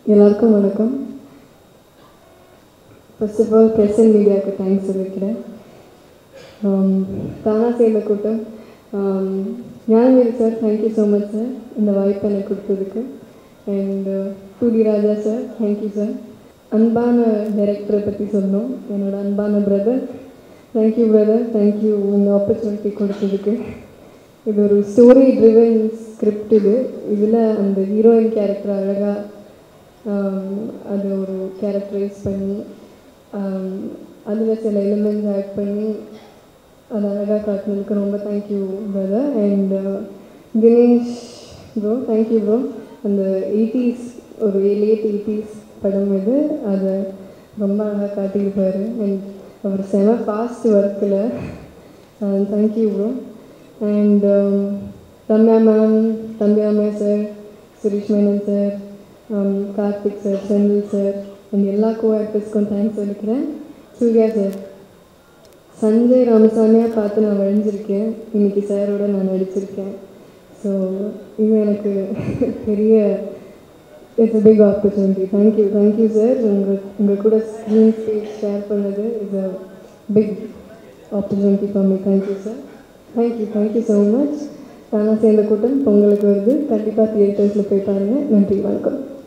எல்லாருக்கும் வணக்கம் first of all press and மீடியாவுக்கு தேங்க்ஸ் சொல்லிக்கிறேன் தானா சேர்ந்த கூட்டம் Gnanavel sir thank you so much sir இந்த வாய்ப்பை எனக்கு கொடுத்ததுக்கு அண்ட் டூடி ராஜா சார் தேங்க்யூ சார் அன்பான டைரக்டரை பற்றி சொல்லணும் என்னோட அன்பான பிரதர் தேங்க்யூ பிரதர் தேங்க்யூ இந்த ஆப்பர்ச்சுனிட்டி கொடுத்ததுக்கு இது ஒரு ஸ்டோரி ட்ரிவன் ஸ்கிரிப்ட் இது இதில் அந்த ஹீரோயின் கேரக்டர் அழகாக அது ஒரு கேரக்டரைஸ் பண்ணி அதில் சில எலிமெண்ட்ஸ் ஆட் பண்ணி அது அழகாக காட்டினதுக்கு ரொம்ப thank you brother and Dinesh bro thank you bro அந்த எயிட்டிஸ் ஒரு லேட் எயிட்டிஸ் படம் இது அதை ரொம்ப அழகாக காட்டியிருப்பார் அண்ட் அவர் செம ஃபாஸ்ட் ஒர்க்கில் thank you bro and Ramya ma'am தம்பிராமே sir Suresh Menon sir Karthik sir Senthil sir and எல்லா கோ ஆக்டர்ஸ்க்கும் தேங்க்ஸ் சொல்லிக்கிறேன் சூர்யா சார் சஞ்சய் ராமசாமியாக பார்த்து நான் வழிஞ்சிருக்கேன் இன்னைக்கு சாரோட நான் நடிச்சிருக்கேன் ஸோ இது எனக்கு பெரிய it's a big opportunity thank you thank you sir உங்கள் உங்கள் கூட ஸ்க்ரீன் ஸ்பேஸ் ஷேர் பண்ணது it's a big opportunity for me thank you sir thank you thank you so much தானா சேர்ந்த கூட்டம் பொங்கலுக்கு வருது கண்டிப்பாக தியேட்டர்ஸில் போய் பாருங்கள் நன்றி வணக்கம்